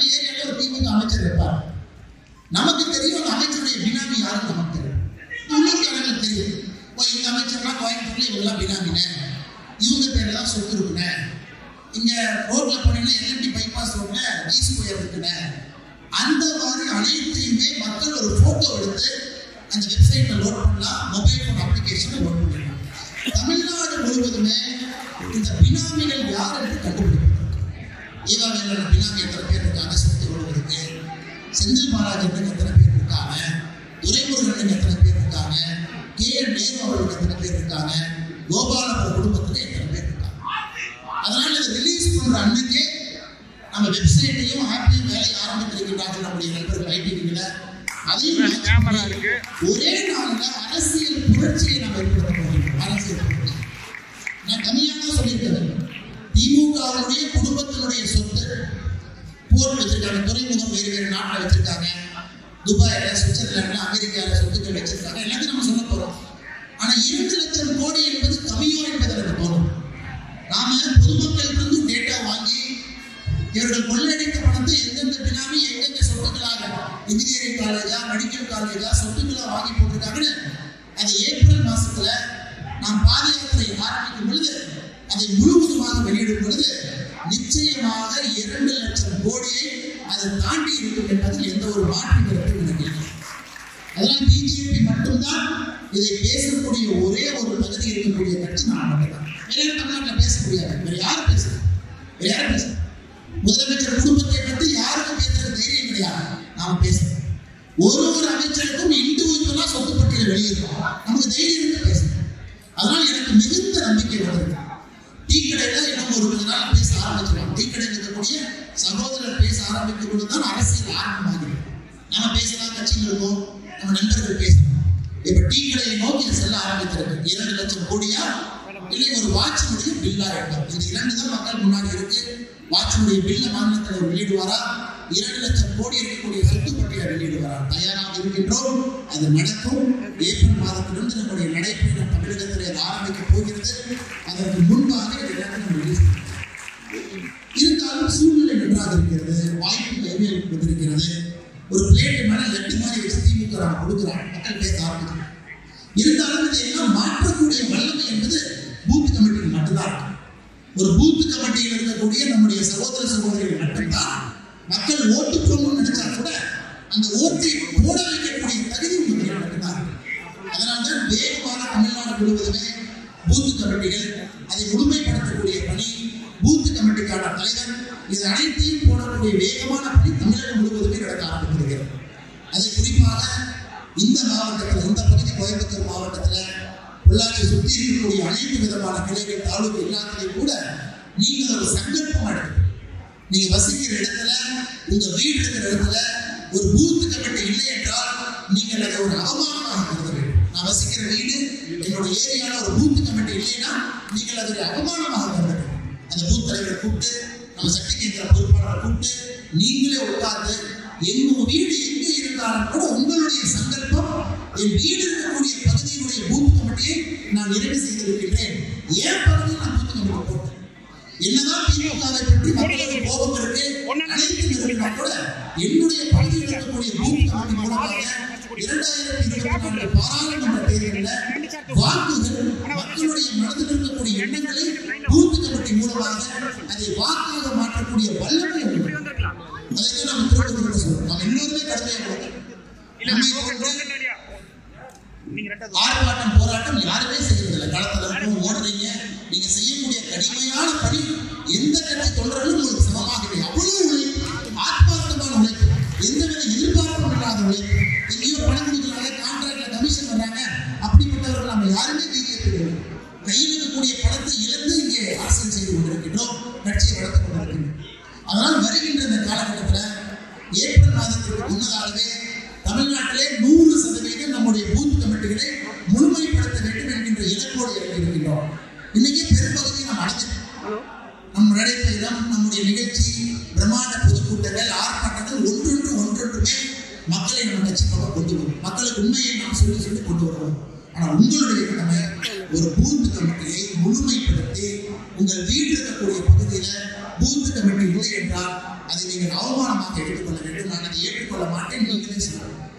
நம்ம ஏரியால ஒரு திமுக அமைச்சர் இருப்பார் நமக்கு தெரியும் அந்த அமைச்சருடைய பினாமி யாருன்னு நமக்கு தெரியும் உள்ளூர்காரங்களுக்கு தெரியும் ஓ இந்த அமைச்சர்லாம் கோயம்புத்தூர்ல இவங்கெல்லாம் பினாமினே இவங்க பேர்ல தான் சொத்து இருக்குனே இங்க ரோட்ல போனீங்கன்னா எல்எம்டி பைபாஸ் ரோட்ல டி ஸ்கொயர் இருக்குனே அந்த மாதிரி அனைத்தையுமே மக்கள் ஒரு போட்டோ எடுத்து அந்த வெப்சைட்ல லோட் பண்ணலாம் மொபைல் ஃபோன் அப்ளிகேஷன்ல லோட் பண்ணிடலாம் தமிழ்நாடு முழுவதுமே இந்த பினாமிகள் யார் என்று கண்டுபிடிப்பதற்கு ஈவா வேலன் பினாமி எத்தனை பேர் இருக்காங்க சொத்து எவ்வளவு இருக்கு செந்தில் பாலாஜி எத்தனை பேர் இருக்காங்க துரைமுருகன் எத்தனை பேர் இருக்காங்க கே என் நேரு அவர்களுக்கு எத்தனை பேர் இருக்காங்க கோபாலபுர குடும்பத்துல எத்தனை பேர் இருக்காங்க அதனால இதை ரிலீஸ் பண்ற அன்னைக்கே நம்ம வெப்சைட்டையும் ஆப்பையும் வேலை ஆரம்பித்திருக்கிறார்கள் நம்முடைய நண்பர்கள் ஐடிவில அதையும் கேமரா இருக்கு. ஒரே நாள்ல அரசியல் புரட்சியை நாம் ஏற்படுத்த போகிறோம் அரசியல் புரட்சி நான் கம்மியாக தான் சொல்லியிருக்கிறேன் திமுகவுடைய குடும்பத்தினுடைய சொத்து போர்ட் வச்சிருக்காங்க துறைமுகம் வேறு வேறு நாட்டில் வச்சிருக்காங்க துபாயில சுவிட்சர்லாந்துல அமெரிக்கால சொத்துக்கள் வச்சிருக்காங்க எல்லாத்தையும் நம்ம சொல்ல போறோம் ஆனா இரண்டு லட்சம் கோடி என்பது கம்மியோ என்பது எனக்கு தோணும் நாம பொதுமக்களிலிருந்து டேட்டா வாங்கி இவர்கள் கொள்ளடித்த பணத்தை எந்தெந்த பினாமி எங்கெங்க சொத்துக்களாக இன்ஜினியரிங் காலேஜா மெடிக்கல் காலேஜா சொத்துக்களா வாங்கி போட்டிருக்காங்கன்னு அது ஏப்ரல் மாசத்துல நாம் பாத யாத்திரை ஆரம்பிக்கும் பொழுது அதை முழுவதுமாக வெளியிடும் பொழுது நிச்சயமாக இரண்டு லட்சம் கோடியை அதை தாண்டி இருக்கும் என்பதில் எந்த ஒரு மாற்று கருத்தும் எனக்கு இல்லை அதனால் பிஜேபி மட்டும்தான் இதை பேசக்கூடிய ஒரே ஒரு பகுதி இருக்கக்கூடிய கட்சி நான் மட்டும்தான் வேற யாரும் தமிழ்நாட்டில் பேச முடியாது வேற யாரும் பேசுறது வேற யாரும் பேசுறது முதலமைச்சர் குடும்பத்தை பற்றி யாருக்கும் பேசுறது தைரியம் கிடையாது நாம பேசுறோம் ஒரு ஒரு அமைச்சருக்கும் இண்டிவிஜுவலா சொத்து பட்டியலை வெளியிடுறோம் நமக்கு தைரியம் இருக்கு பேசுறோம் அதனால எனக்கு மிகுந்த நம்பிக்கை வந்திருக்கு டீ கடையில இன்னும் ஒரு கொஞ்ச நாள் பேச ஆரம்பிச்சிருவாங்க டீ கடையில் இருக்கக்கூடிய சகோதரர் பேச ஆரம்பிக்கும் பொழுது தான் அரசியல் ஆரம்பமாகிறது நம்ம பேசலாம் கட்சியில் இருக்கோம் நம்ம நண்பர்கள் பேசலாம் இப்ப டீ கடையை நோக்கி இது செல்ல ஆரம்பித்திருக்கு இரண்டு லட்சம் கோடியா இல்லை ஒரு வாட்சினுடைய பில்லா இருக்கும் இந்த இரண்டு தான் மக்கள் முன்னாடி இருக்கு வாட்சினுடைய பில்ல மாநிலத்தில் வெளியிடுவாரா இரண்டு லட்சம் கோடி இருக்கக்கூடிய சொத்து பட்டியலை வெளியிடுவாரா தயாராக இருக்கின்றோம் அது நடக்கும் ஏப்ரல் மாதத்திலிருந்து நம்முடைய நடைபயணம் தமிழகத்தில் அது ஆரம்பிக்க போகிறது அதற்கு முன்பாக இது எல்லாத்தையும் நம்ம release பண்ணணும். இருந்தாலும் சூழ்நிலை நன்றாக இருக்கிறது வாய்ப்பு கைவேல் கொண்டிருக்கிறது ஒரு பிளேட் மேல லட்டு மாதிரி வச்சு திமுக நம்ம கொடுக்குறோம் மக்கள் பேச ஆரம்பிக்கிறோம் இருந்தாலும் இதையெல்லாம் மாற்றக்கூடிய வல்லமை என்பது பூத் கமிட்டிக்கு மட்டும்தான் இருக்கு. ஒரு பூத் கமிட்டியில் இருக்கக்கூடிய நம்முடைய சகோதர சகோதரிகள் மட்டும்தான் மக்கள் ஓட்டு போடணும்னு நினைச்சா கூட அந்த ஓட்டை போட வைக்கக்கூடிய தகுதி உங்களுக்கு மட்டும்தான் இருக்கு. அதனால்தான் வேகமாக தமிழ்நாடு முழுவதுமே பூத் கமிட்டிகள் அதை முழுமைப்படுத்தக்கூடிய பணி பூத் கமிட்டிக்கான தலைவர் இது அனைத்தையும் போடக்கூடிய வேகமான பணி தமிழகம் முழுவதுமே நடக்க ஆரம்பித்திருக்கிறது அதை குறிப்பாக இந்த மாவட்டத்தில் இந்த பகுதி கோயம்புத்தூர் மாவட்டத்தில் பொள்ளாச்சி சுற்றி இருக்கக்கூடிய அனைத்து விதமான கிளைகள் தாலுக்கு எல்லாத்திலையும் கூட நீங்கள் ஒரு சங்கல்பம் எடுக்கணும் நீங்க வசிக்கிற இடத்துல உங்க வீடு இருக்கிற இடத்துல ஒரு பூத் கமிட்டி இல்லை என்றால் நீங்கள் அதை ஒரு அவமானமாக கருத வேண்டும் நான் வசிக்கிற வீடு என்னோட ஏரியால ஒரு பூத் கமிட்டி இல்லைன்னா நீங்கள் அதை ஒரு அவமானமாக கருத வேண்டும் அந்த பூத் தலைவரை கூப்பிட்டு நம்ம சக்தி கேந்திர பொறுப்பாளரை கூப்பிட்டு நீங்களே உட்கார்ந்து எங்க வீடு எங்க இருந்தாலும் கூட உங்களுடைய சங்கல்பம் என் வீடு இருக்கக்கூடிய பகுதியினுடைய பூத் கமிட்டியை நான் நிறைவு செய்திருக்கின்றேன் ஏன் பகுதியில் நான் பூத் கமிட்டி போட்டேன் என்னதான் திமுகவை பற்றி மக்களுக்கு கோபம் இருக்கு அனைத்து இருந்தா கூட என்னுடைய பகுதியில் இருக்கக்கூடிய பூத் கமிட்டி மூலமாக இரண்டாயிரத்தி இருபத்தி நான்கு பாராளுமன்ற தேர்தலில் வாக்குகள் மக்களுடைய மனதில் இருக்கக்கூடிய எண்ணங்களை பூத் கமிட்டி மூலமாக அதை வாக்காக மாற்றக்கூடிய வல்லமை உண்டு. அதைத்தான் நம்ம திரும்ப திரும்ப சொல்றோம் நம்ம எல்லோருமே கடுமையாக கொடுக்கணும். நம்மை போன்று நீங்க ரெண்டாவது ஆர்ப்பாட்டம் போராட்டம் யாருமே செய்யறதில்லை களத்துல இருக்கும் ஓடுறீங்க நீங்க செய்யக்கூடிய கடுமையான பணி எந்த கட்சி தொண்டர்களும் உங்களுக்கு சமமாக இல்லை அவ்வளவு உழைப்பு ஆத்மார்த்தமான உழைப்பு எந்தவித எதிர்பார்ப்பும் இல்லாத உழைப்பு எங்கேயோ பணம் கொடுக்குறாங்க கான்ட்ராக்ட்ல கமிஷன் வர்றாங்க அப்படிப்பட்டவர்கள் நம்ம யாருமே பிஜேபி கையில் இருக்கக்கூடிய பணத்தை இழந்து இங்கே அரசியல் செய்து கொண்டிருக்கின்றோம் கட்சியை வளர்த்து கொண்டிருக்கின்றோம் அதனால் வருகின்ற இந்த காலகட்டத்தில் ஏப்ரல் மாதத்திற்கு முன்னதாகவே தமிழ்நாட்டிலே நூறு சதவீதம் நம்முடைய பூத் கமிட்டிகளை முழுமைப்படுத்த வேண்டும் என்கின்ற இலக்கோடு இறங்கியிருக்கின்றோம் இன்னைக்கு பெரும்பகுதி நாம் அடைஞ்சிட்டோம் நம் நடைபெறும் நம்முடைய நிகழ்ச்சி பிரம்மாண்ட பொதுக்கூட்டங்கள் ஆர்ப்பாட்டங்கள் ஒன்றொன்று ஒன்றொன்றுமே மக்களை நம்ம கட்சி பக்கம் கொண்டு வரும் மக்களுக்கு உண்மையை நாம் சொல்லி சொல்லி கொண்டு வருவோம் ஆனா உங்களுடைய கடமை ஒரு பூத் கமிட்டியை முழுமைப்படுத்தி உங்கள் வீடு இருக்கக்கூடிய பகுதியில பூத் கமிட்டி இல்லை என்றால் அதை நீங்கள் அவமானமாக எடுத்துக்கொள்ள வேண்டும் நான் அதை ஏற்றுக்கொள்ள மாட்டேன் நீங்களே சொல்லலாம்